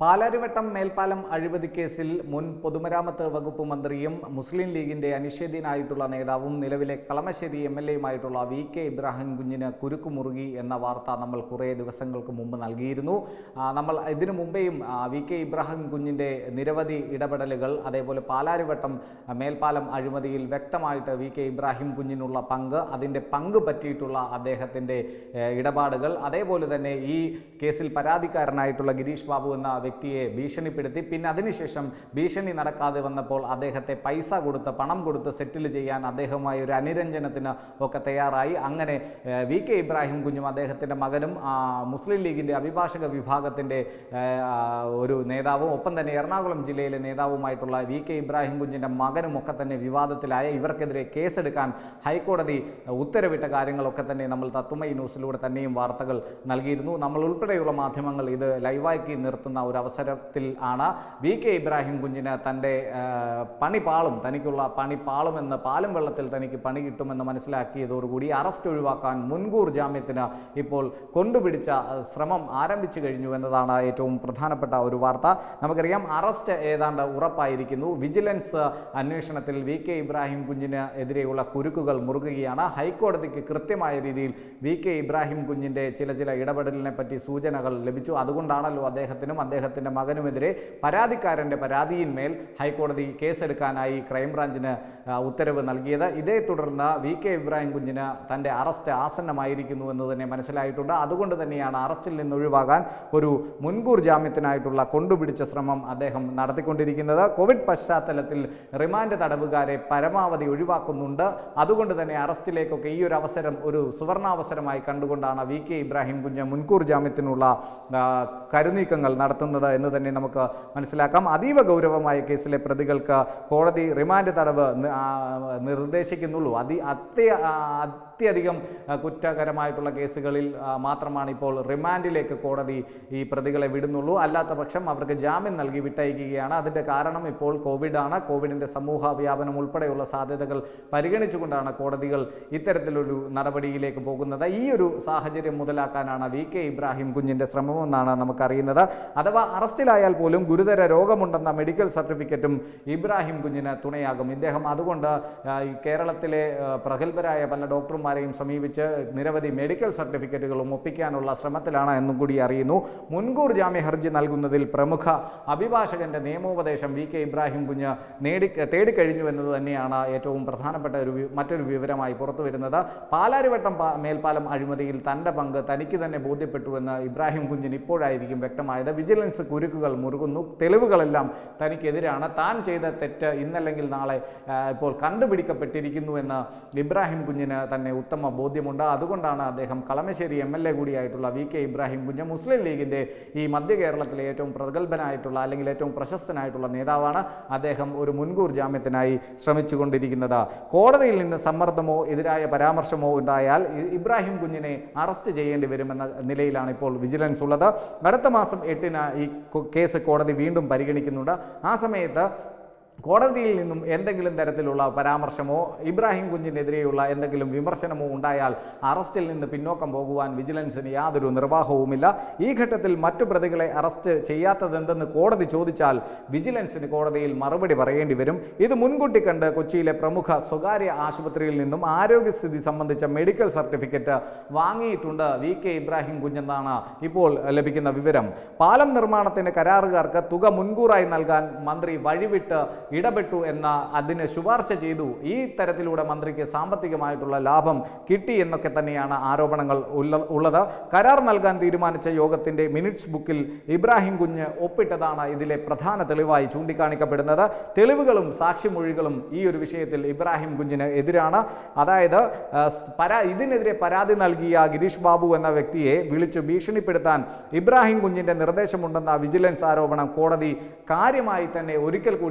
പാലാരിവട്ടം മേൽപ്പാലം അഴിമതി കേസിൽ മുൻ പൊതുമരാമത്ത് വകുപ്പ് മന്ത്രിയും മുസ്ലിം ലീഗിന്റെ അനിഷേധ്യനായിട്ടുള്ള നേതാവും നിലവിലെ കളമശ്ശേരി എം എൽ എയുമായിട്ടുള്ള വി കെ ഇബ്രാഹിം കുഞ്ഞിന് കുരുക്കുമുറുകി എന്ന വാർത്ത നമ്മൾ കുറേ ദിവസങ്ങൾക്ക് മുമ്പ് നൽകിയിരുന്നു ആ, നമ്മൾ ഇതിനു മുമ്പേയും ആ, വി കെ ഇബ്രാഹിം കുഞ്ഞിന്റെ നിരവധി ഇടപെടലുകൾ അതേപോലെ പാലാരിവട്ടം ആ, മേൽപ്പാലം അഴിമതിയിൽ വ്യക്തമായിട്ട് വി കെ ഇബ്രാഹിം കുഞ്ഞിനുള്ള പങ്ക് അതിൻ്റെ പങ്ക് പറ്റിയിട്ടുള്ള അദ്ദേഹത്തിൻ്റെ ഏഹ്, ഇടപാടുകൾ അതേപോലെ തന്നെ ഈ കേസിൽ പരാതിക്കാരനായിട്ടുള്ള ഗിരീഷ് ബാബു എന്ന വ്യക്തിയെ ഭീഷണിപ്പെടുത്തി പിന്നെ അതിനുശേഷം ഭീഷണി നടക്കാതെ വന്നപ്പോൾ അദ്ദേഹത്തെ പൈസ കൊടുത്ത് പണം കൊടുത്ത് സെറ്റിൽ ചെയ്യാൻ അദ്ദേഹവുമായി ഒരു അനുരഞ്ജനത്തിന് ഒക്കെ തയ്യാറായി അങ്ങനെ ഏഹ്, വി കെ ഇബ്രാഹിം കുഞ്ഞും അദ്ദേഹത്തിൻ്റെ മകനും ആ, മുസ്ലിം ലീഗിൻ്റെ അഭിഭാഷക വിഭാഗത്തിൻ്റെ ഏഹ്, ആ, ഒരു നേതാവും ഒപ്പം തന്നെ എറണാകുളം ജില്ലയിലെ നേതാവുമായിട്ടുള്ള വി കെ ഇബ്രാഹിം കുഞ്ഞിൻ്റെ മകനും ഒക്കെ തന്നെ വിവാദത്തിലായ ഇവർക്കെതിരെ കേസെടുക്കാൻ ഹൈക്കോടതി ഉത്തരവിട്ട കാര്യങ്ങളൊക്കെ തന്നെ നമ്മൾ തത്തുമൈ ന്യൂസിലൂടെ തന്നെയും വാർത്തകൾ നൽകിയിരുന്നു നമ്മൾ ഉൾപ്പെടെയുള്ള മാധ്യമങ്ങൾ ഇത് ലൈവാക്കി നിർത്തുന്ന ഒരു അവസരത്തിൽ ആണ് വി കെ ഇബ്രാഹിം കുഞ്ഞിന് തൻ്റെ ആ, പണി പാളും തനിക്കുള്ള പണി പാളുമെന്ന് പാലും വെള്ളത്തിൽ തനിക്ക് പണി കിട്ടുമെന്ന് മനസ്സിലാക്കിയതോടുകൂടി അറസ്റ്റ് ഒഴിവാക്കാൻ മുൻകൂർ ജാമ്യത്തിന് ഇപ്പോൾ കൊണ്ടുപിടിച്ച ആ, ശ്രമം ആരംഭിച്ചു കഴിഞ്ഞു എന്നതാണ് ഏറ്റവും പ്രധാനപ്പെട്ട ഒരു വാർത്ത നമുക്കറിയാം അറസ്റ്റ് ഏതാണ്ട് ഉറപ്പായിരിക്കുന്നു വിജിലൻസ് അന്വേഷണത്തിൽ വി കെ ഇബ്രാഹിം കുഞ്ഞിന് എതിരെയുള്ള കുരുക്കുകൾ മുറുകുകയാണ് ഹൈക്കോടതിക്ക് കൃത്യമായ രീതിയിൽ വി കെ ഇബ്രാഹിം കുഞ്ഞിൻ്റെ ചില ചില ഇടപെടലിനെ പറ്റി സൂചനകൾ ലഭിച്ചു അതുകൊണ്ടാണല്ലോ അദ്ദേഹത്തിനും അദ്ദേഹത്തിൻ്റെ മകനുമെതിരെ പരാതിക്കാരൻ്റെ പരാതിയിന്മേൽ ഹൈക്കോടതി കേസെടുക്കാനായി ക്രൈംബ്രാഞ്ചിന് ആ, ഉത്തരവ് നൽകിയത് ഇതേ തുടർന്ന് വി കെ ഇബ്രാഹിം കുഞ്ഞിന് തൻ്റെ അറസ്റ്റ് ആസന്നമായിരിക്കുന്നു എന്ന് തന്നെ മനസ്സിലായിട്ടുണ്ട് അതുകൊണ്ട് തന്നെയാണ് അറസ്റ്റിൽ നിന്ന് ഒഴിവാകാൻ ഒരു മുൻകൂർ ജാമ്യത്തിനായിട്ടുള്ള കൊണ്ടുപിടിച്ച ശ്രമം അദ്ദേഹം നടത്തിക്കൊണ്ടിരിക്കുന്നത് കോവിഡ് പശ്ചാത്തലത്തിൽ റിമാൻഡ് തടവുകാരെ പരമാവധി ഒഴിവാക്കുന്നുണ്ട് അതുകൊണ്ട് തന്നെ അറസ്റ്റിലേക്കൊക്കെ ഈ ഒരു അവസരം ഒരു സുവർണാവസരമായി കണ്ടുകൊണ്ടാണ് വി കെ ഇബ്രാഹിം കുഞ്ഞ് മുൻകൂർ ജാമ്യത്തിനുള്ള ആ, കരുനീക്കങ്ങൾ നടത്തുന്നത് എന്ന് തന്നെ നമുക്ക് മനസ്സിലാക്കാം അതീവ ഗൗരവമായ കേസിലെ പ്രതികൾക്ക് കോടതി റിമാൻഡ് തടവ് നി- ആ, നിർദ്ദേശിക്കുന്നുള്ളൂ അതി അത്യ ആ, അത്യധികം ആ, കുറ്റകരമായിട്ടുള്ള കേസുകളിൽ ആ, മാത്രമാണ് ഇപ്പോൾ റിമാൻഡിലേക്ക് കോടതി ഈ പ്രതികളെ വിടുന്നുള്ളൂ അല്ലാത്ത പക്ഷം അവർക്ക് ജാമ്യം നൽകി വിട്ടയക്കുകയാണ് അതിൻ്റെ കാരണം ഇപ്പോൾ കോവിഡാണ് കോവിഡിൻ്റെ സമൂഹ വ്യാപനം ഉൾപ്പെടെയുള്ള സാധ്യതകൾ പരിഗണിച്ചുകൊണ്ടാണ് കോടതികൾ ഇത്തരത്തിലൊരു നടപടിയിലേക്ക് പോകുന്നത് ഈ ഒരു സാഹചര്യം മുതലാക്കാനാണ് വി കെ ഇബ്രാഹിം കുഞ്ഞിൻ്റെ ശ്രമമെന്നാണ് നമുക്കറിയുന്നത് അഥവാ അറസ്റ്റിലായാൽ പോലും ഗുരുതര രോഗമുണ്ടെന്ന മെഡിക്കൽ സർട്ടിഫിക്കറ്റും ഇബ്രാഹിം കുഞ്ഞിന് തുണയാകും ഇദ്ദേഹം അതുകൊണ്ട് ആ, ഈ കേരളത്തിലെ ആ, പ്രഗത്ഭരായ പല ഡോക്ടർമാരെയും സമീപിച്ച് നിരവധി മെഡിക്കൽ സർട്ടിഫിക്കറ്റുകളും ഒപ്പിക്കാനുള്ള ശ്രമത്തിലാണ് എന്നും കൂടി അറിയുന്നു മുൻകൂർ ജാമ്യ ഹർജി നൽകുന്നതിൽ പ്രമുഖ അഭിഭാഷകന്റെ നിയമോപദേശം വി കെ ഇബ്രാഹിം കുഞ്ഞ് നേടി തേടിക്കഴിഞ്ഞു എന്നത് തന്നെയാണ് ഏറ്റവും പ്രധാനപ്പെട്ട ഒരു വി- മറ്റൊരു വിവരമായി പുറത്തു വരുന്നത് പാലാരിവട്ടം പാ- മേൽപ്പാലം അഴിമതിയിൽ തൻ്റെ പങ്ക് തനിക്ക് തന്നെ ബോധ്യപ്പെട്ടുവെന്ന് ഇബ്രാഹിം കുഞ്ഞിന് ഇപ്പോഴായിരിക്കും വ്യക്തമായത് വിജിലൻസ് കുരുക്കുകൾ മുറുകുന്നു തെളിവുകളെല്ലാം തനിക്കെതിരാണ് താൻ ചെയ്ത തെറ്റ് ഇന്നല്ലെങ്കിൽ നാളെ ആ, ഇപ്പോൾ കണ്ടുപിടിക്കപ്പെട്ടിരിക്കുന്നു എന്ന് ഇബ്രാഹിം കുഞ്ഞിന് തന്നെ ഉത്തമ ബോധ്യമുണ്ട് അതുകൊണ്ടാണ് അദ്ദേഹം കളമശ്ശേരി എം എൽ എ കൂടിയായിട്ടുള്ള വി കെ ഇബ്രാഹിം കുഞ്ഞ് മുസ്ലിം ലീഗിൻ്റെ ഈ മധ്യ കേരളത്തിലെ ഏറ്റവും പ്രഗത്ഭനായിട്ടുള്ള അല്ലെങ്കിൽ ഏറ്റവും പ്രശസ്തനായിട്ടുള്ള നേതാവാണ് അദ്ദേഹം ഒരു മുൻകൂർ ജാമ്യത്തിനായി ശ്രമിച്ചുകൊണ്ടിരിക്കുന്നത് കോടതിയിൽ നിന്ന് സമ്മർദ്ദമോ എതിരായ പരാമർശമോ ഉണ്ടായാൽ ഇ- ഇബ്രാഹിം കുഞ്ഞിനെ അറസ്റ്റ് ചെയ്യേണ്ടി വരുമെന്ന നിലയിലാണ് ഇപ്പോൾ വിജിലൻസ് ഉള്ളത് അടുത്ത മാസം എട്ടിന് ഈ കൊ- കേസ് കോടതി വീണ്ടും പരിഗണിക്കുന്നുണ്ട് ആ സമയത്ത് കോടതിയിൽ നിന്നും എന്തെങ്കിലും തരത്തിലുള്ള പരാമർശമോ ഇബ്രാഹിം കുഞ്ഞിനെതിരെയുള്ള എന്തെങ്കിലും വിമർശനമോ ഉണ്ടായാൽ അറസ്റ്റിൽ നിന്ന് പിന്നോക്കം പോകുവാൻ വിജിലൻസിന് യാതൊരു നിർവാഹവുമില്ല ഈ ഘട്ടത്തിൽ മറ്റു പ്രതികളെ അറസ്റ്റ് ചെയ്യാത്തതെന്തെന്ന് കോടതി ചോദിച്ചാൽ വിജിലൻസിന് കോടതിയിൽ മറുപടി പറയേണ്ടി വരും ഇത് മുൻകൂട്ടി കണ്ട് കൊച്ചിയിലെ പ്രമുഖ സ്വകാര്യ ആശുപത്രിയിൽ നിന്നും ആരോഗ്യസ്ഥിതി സംബന്ധിച്ച മെഡിക്കൽ സർട്ടിഫിക്കറ്റ് വാങ്ങിയിട്ടുണ്ട് വി കെ ഇബ്രാഹിം കുഞ്ഞെന്നാണ് ഇപ്പോൾ ലഭിക്കുന്ന വിവരം പാലം നിർമ്മാണത്തിന് കരാറുകാർക്ക് തുക മുൻകൂറായി നൽകാൻ മന്ത്രി വഴിവിട്ട് ഇടപെട്ടു എന്ന അതിന് ശുപാർശ ചെയ്തു ഈ തരത്തിലൂടെ മന്ത്രിക്ക് സാമ്പത്തികമായിട്ടുള്ള ലാഭം കിട്ടി എന്നൊക്കെ തന്നെയാണ് ആരോപണങ്ങൾ ഉള്ള- ഉള്ളത് കരാർ നൽകാൻ തീരുമാനിച്ച യോഗത്തിന്റെ മിനിറ്റ്സ് ബുക്കിൽ ഇബ്രാഹിം കുഞ്ഞ് ഒപ്പിട്ടതാണ് ഇതിലെ പ്രധാന തെളിവായി ചൂണ്ടിക്കാണിക്കപ്പെടുന്നത് തെളിവുകളും സാക്ഷിമൊഴികളും ഈ ഒരു വിഷയത്തിൽ ഇബ്രാഹിം കുഞ്ഞിന് എതിരാണ് അതായത് ആ, സ് പരാ ഇതിനെതിരെ പരാതി നൽകിയ ഗിരീഷ് ബാബു എന്ന വ്യക്തിയെ വിളിച്ചു ഭീഷണിപ്പെടുത്താൻ ഇബ്രാഹിം കുഞ്ഞിന്റെ നിർദ്ദേശമുണ്ടെന്ന വിജിലൻസ് ആരോപണം കോടതി കാര്യമായി തന്നെ ഒരിക്കൽ കൂടി പരിഗണിച്ച്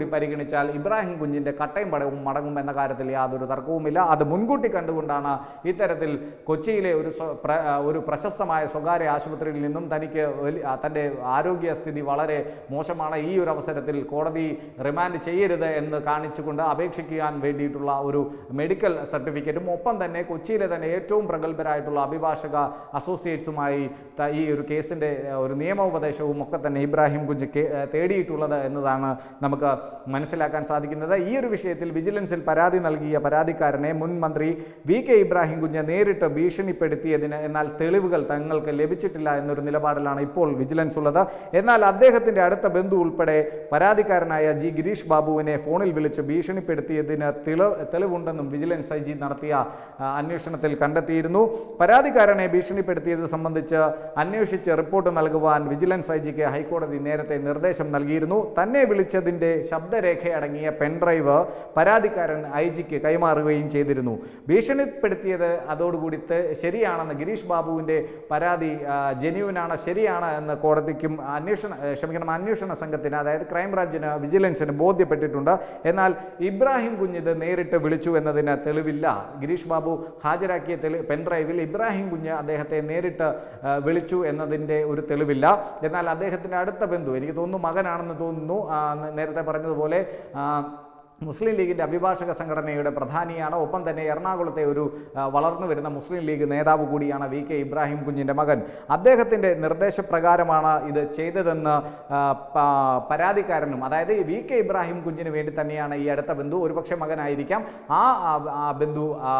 പരിഗണിച്ചാൽ ഇബ്രാഹിം കുഞ്ഞിൻ്റെ കട്ടയും പടവും മടങ്ങും എന്ന കാര്യത്തിൽ യാതൊരു തർക്കവുമില്ല അത് മുൻകൂട്ടി കണ്ടുകൊണ്ടാണ് ഇത്തരത്തിൽ കൊച്ചിയിലെ ഒരു സ്വ- പ്ര- ഒരു പ്രശസ്തമായ സ്വകാര്യ ആശുപത്രിയിൽ നിന്നും തനിക്ക് വലി- ആ, തൻ്റെ ആരോഗ്യസ്ഥിതി വളരെ മോശമാണ് ഈ ഒരു അവസരത്തിൽ കോടതി റിമാൻഡ് ചെയ്യരുത് എന്ന് കാണിച്ചുകൊണ്ട് അപേക്ഷിക്കാൻ വേണ്ടിയിട്ടുള്ള ഒരു മെഡിക്കൽ സർട്ടിഫിക്കറ്റും ഒപ്പം തന്നെ കൊച്ചിയിലെ തന്നെ ഏറ്റവും പ്രഗത്ഭരായിട്ടുള്ള അഭിഭാഷക അസോസിയേറ്റ്സുമായി ത- ഈ ഒരു കേസിൻ്റെ ഒരു നിയമോപദേശവും ഒക്കെ തന്നെ ഇബ്രാഹിം കുഞ്ഞ് കേ- തേടിയിട്ടുള്ളത് എന്നതാണ് നമുക്ക് മനസ്സിലാക്കാൻ സാധിക്കുന്നത് ഈ ഒരു വിഷയത്തിൽ വിജിലൻസിൽ പരാതി നൽകിയ പരാതിക്കാരനെ മുൻ മന്ത്രി വി കെ ഇബ്രാഹിം കുഞ്ഞ് നേരിട്ട് ഭീഷണിപ്പെടുത്തിയതിന് എന്നാൽ തെളിവുകൾ തങ്ങൾക്ക് ലഭിച്ചിട്ടില്ല എന്നൊരു നിലപാടിലാണ് ഇപ്പോൾ വിജിലൻസ് ഉള്ളത് എന്നാൽ അദ്ദേഹത്തിൻ്റെ അടുത്ത ബന്ധു ഉൾപ്പെടെ പരാതിക്കാരനായ ജി ഗിരീഷ് ബാബുവിനെ ഫോണിൽ വിളിച്ച് ഭീഷണിപ്പെടുത്തിയതിന് തെളി തെളിവുണ്ടെന്നും വിജിലൻസ് ഐ ജി നടത്തിയ ആ, അന്വേഷണത്തിൽ കണ്ടെത്തിയിരുന്നു പരാതിക്കാരനെ ഭീഷണിപ്പെടുത്തിയത് സംബന്ധിച്ച് അന്വേഷിച്ച് റിപ്പോർട്ട് നൽകുവാൻ വിജിലൻസ് ഐ ജിക്ക് ഹൈക്കോടതി നേരത്തെ നിർദ്ദേശം നൽകിയിരുന്നു തന്നെ വിളിച്ചതിൻ്റെ ശബ്ദരേഖയടങ്ങിയ പെൻഡ്രൈവ് പരാതിക്കാരൻ ഐ ജിക്ക് കൈമാറുകയും ചെയ്തിരുന്നു ഭീഷണിപ്പെടുത്തിയത് അതോടുകൂടി തെ- ശരിയാണെന്ന് ഗിരീഷ് ബാബുവിൻ്റെ പരാതി ജെന്യുവിനാണ് ശരിയാണ് എന്ന് കോടതിക്കും അന്വേഷണ ഏ, ക്ഷമിക്കണം അന്വേഷണ സംഘത്തിന് അതായത് ക്രൈംബ്രാഞ്ചിന് വിജിലൻസിന് ബോധ്യപ്പെട്ടിട്ടുണ്ട് എന്നാൽ ഇബ്രാഹിം കുഞ്ഞിത് നേരിട്ട് വിളിച്ചു എന്നതിന് തെളിവില്ല ഗിരീഷ് ബാബു ഹാജരാക്കിയ തെളി പെൻഡ്രൈവിൽ ഇബ്രാഹിം കുഞ്ഞ് അദ്ദേഹത്തെ നേരിട്ട് ആ, വിളിച്ചു എന്നതിൻ്റെ ഒരു തെളിവില്ല എന്നാൽ അദ്ദേഹത്തിൻ്റെ അടുത്ത ബന്ധു എനിക്ക് തോന്നുന്നു മകനാണെന്ന് തോന്നുന്നു ആ, നേരത്തെ പറഞ്ഞതുപോലെ ആ, മുസ്ലിം ലീഗിൻ്റെ അഭിഭാഷക സംഘടനയുടെ പ്രധാനിയാണ് ഒപ്പം തന്നെ എറണാകുളത്തെ ഒരു ആ, വളർന്നു വരുന്ന മുസ്ലിം ലീഗ് നേതാവ് കൂടിയാണ് വി കെ ഇബ്രാഹിം കുഞ്ഞിൻ്റെ മകൻ അദ്ദേഹത്തിൻ്റെ നിർദ്ദേശപ്രകാരമാണ് ഇത് ചെയ്തതെന്ന് ആ, പ- പരാതിക്കാരനും അതായത് വി കെ ഇബ്രാഹിം കുഞ്ഞിന് വേണ്ടി തന്നെയാണ് ഈ അടുത്ത ബന്ധു ഒരുപക്ഷെ മകനായിരിക്കാം ആ ആ, ആ ബന്ധു ആ,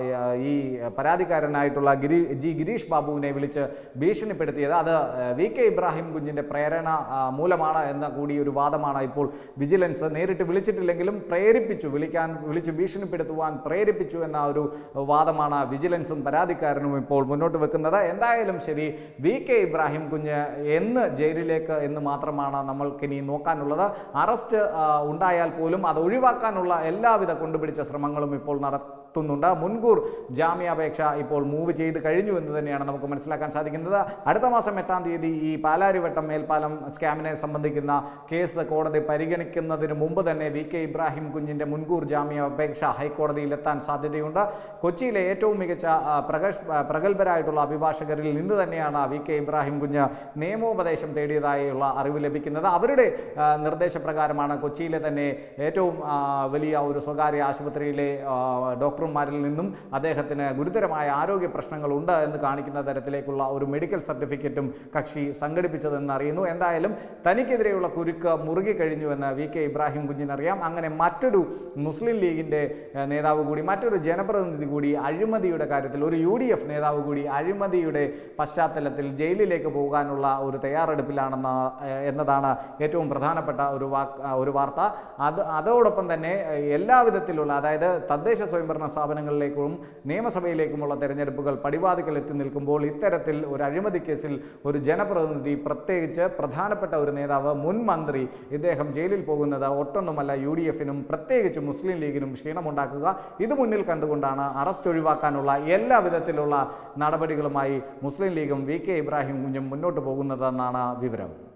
ഈ പരാതിക്കാരനായിട്ടുള്ള ഗിരി ജി ഗിരീഷ് ബാബുവിനെ വിളിച്ച് ഭീഷണിപ്പെടുത്തിയത് അത് വി കെ ഇബ്രാഹിം കുഞ്ഞിൻ്റെ പ്രേരണ ആ, മൂലമാണ് എന്ന കൂടി ഒരു വാദമാണ് ഇപ്പോൾ വിജിലൻസ് നേരിട്ട് വിളിച്ചിട്ടില്ലെങ്കിലും പ്രേരിപ്പിച്ചു വിളിക്കാൻ വിളിച്ച് ഭീഷണിപ്പെടുത്തുവാൻ പ്രേരിപ്പിച്ചു എന്ന ഒരു വാദമാണ് വിജിലൻസും പരാതിക്കാരനും ഇപ്പോൾ മുന്നോട്ട് വെക്കുന്നത് എന്തായാലും ശരി വി കെ ഇബ്രാഹിം കുഞ്ഞ് എന്ന് ജയിലിലേക്ക് എന്ന് മാത്രമാണ് നമ്മൾക്കിനി നോക്കാനുള്ളത് അറസ്റ്റ് ആ, ഉണ്ടായാൽ പോലും അത് ഒഴിവാക്കാനുള്ള എല്ലാവിധ കൊണ്ടുപിടിച്ച ശ്രമങ്ങളും ഇപ്പോൾ നടത്തുന്നുണ്ട് മുൻകൂർ ജാമ്യാപേക്ഷ ഇപ്പോൾ മൂവ് ചെയ്ത് കഴിഞ്ഞു എന്ന് തന്നെയാണ് നമുക്ക് മനസ്സിലാക്കാൻ സാധിക്കുന്നത് അടുത്ത മാസം എട്ടാം തീയതി ഈ പാലാരിവട്ടം മേൽപ്പാലം സ്കാമിനെ സംബന്ധിക്കുന്ന കേസ് കോടതി പരിഗണിക്കുന്നതിന് മുമ്പ് തന്നെ വി കെ ഇബ്രാഹിം കുഞ്ഞിന്റെ മുൻകൂർ ജാമ്യാപേക്ഷ ഹൈക്കോടതിയിൽ എത്താൻ സാധ്യതയുണ്ട് കൊച്ചിയിലെ ഏറ്റവും മികച്ച ആ, പ്രഗ- ആ, പ്രഗത്ഭരായിട്ടുള്ള അഭിഭാഷകരിൽ നിന്ന് തന്നെയാണ് വി കെ ഇബ്രാഹിം കുഞ്ഞ് നിയമോപദേശം തേടിയതായുള്ള അറിവ് ലഭിക്കുന്നത് അവരുടെ ആ, നിർദ്ദേശപ്രകാരമാണ് കൊച്ചിയിലെ തന്നെ ഏറ്റവും ആ, വലിയ ഒരു സ്വകാര്യ ആശുപത്രിയിലെ ആ, ഡോക്ടർമാരിൽ നിന്നും അദ്ദേഹത്തിന് ഗുരുതരമായ ആരോഗ്യ പ്രശ്നങ്ങളുണ്ട് എന്ന് കാണിക്കുന്ന തരത്തിലേക്കുള്ള ഒരു മെഡിക്കൽ സർട്ടിഫിക്കറ്റും കക്ഷി സംഘടിപ്പിച്ചതെന്ന് അറിയുന്നു എന്തായാലും തനിക്കെതിരെയുള്ള കുരുക്ക് മുറുകി കഴിഞ്ഞു എന്ന് വി കെ ഇബ്രാഹിം കുഞ്ഞിനറിയാം അങ്ങനെ മറ്റൊരു മുസ്ലിം ലീഗിൻ്റെ ഏഹ്, നേതാവ് കൂടി മറ്റൊരു ജനപ്രതിനിധി കൂടി അഴിമതിയുടെ കാര്യത്തിൽ ഒരു യു ഡി എഫ് നേതാവ് കൂടി അഴിമതിയുടെ പശ്ചാത്തലത്തിൽ ജയിലിലേക്ക് പോകാനുള്ള ഒരു തയ്യാറെടുപ്പിലാണെന്ന ഏഹ്, എന്നതാണ് ഏറ്റവും പ്രധാനപ്പെട്ട ഒരു വാക്ക് ആ, ഒരു വാർത്ത അത് അതോടൊപ്പം തന്നെ ഏഹ്, എല്ലാവിധത്തിലുള്ള അതായത് തദ്ദേശ സ്വയംഭരണ സ്ഥാപനങ്ങളിലേക്കും നിയമസഭയിലേക്കുമുള്ള തെരഞ്ഞെടുപ്പുകൾ പടിവാതിക്കൽ എത്തി നിൽക്കുമ്പോൾ ഇത്തരത്തിൽ ഒരു അഴിമതി കേസിൽ ഒരു ജനപ്രതിനിധി പ്രത്യേകിച്ച് പ്രധാനപ്പെട്ട ഒരു നേതാവ് മുൻ മന്ത്രി ഇദ്ദേഹം ജയിലിൽ പോകുന്നത് ഒട്ടൊന്നുമല്ല യു ഡി എഫിനും പ്രത്യേകിച്ച് മുസ്ലിം ലീഗിനും ക്ഷീണമുണ്ടാക്കുക ഇത് മുന്നിൽ കണ്ടുകൊണ്ടാണ് അറസ്റ്റ് ഒഴിവാക്കാനുള്ള എല്ലാ വിധത്തിലുള്ള നടപടികളുമായി മുസ്ലിം ലീഗും വി കെ ഇബ്രാഹിം കുഞ്ഞും മുന്നോട്ട് പോകുന്നതെന്നാണ് വിവരം